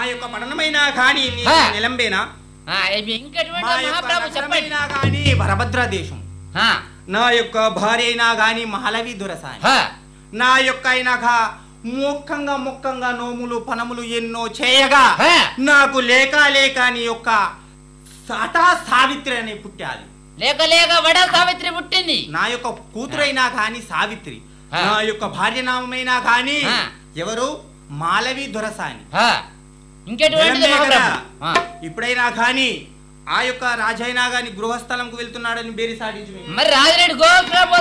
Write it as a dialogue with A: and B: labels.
A: యొక్క పట్టణమైనా కానీ నీ
B: హా.
A: నిలంబేనా
B: ఆ, ఇవి ఇంకెటువంటి
A: మా యొక్క
B: మహాప్రభు చెప్పండి
A: నగరమైనా కానీ వరభద్ర దేశం
B: ఆ,
A: నా యొక్క భార్య అయినా గాని మహలవి దొరసాని
B: ఆ,
A: నా యొక్క అయినాక మొక్కంగా మొక్కంగా నోములు పనములు ఎన్నో చేయగా
B: హా.
A: నాకు లేక లేక నీ యొక్క సటా సావిత్రి అనే పుట్టాలి
B: లేక లేక వడ సావిత్రి పుట్టింది
A: నా యొక్క కూతురైనా కానీ సావిత్రి
B: హా.
A: నా యొక్క భార్య నామైనా కానీ
B: హా.
A: ఎవరు మాలవి దొరసాని
B: ఆ, ఇంకెటువంటిది
A: నిలంబే కదా.
B: మహాప్రభు ఆ,
A: ఇప్పుడైనా కానీ ఆ యొక్క రాజైనా గాని గృహస్థలంకు వెళ్తున్నాడని బేరి సాడించు
B: మరి రాజరెడ్డి గోకుల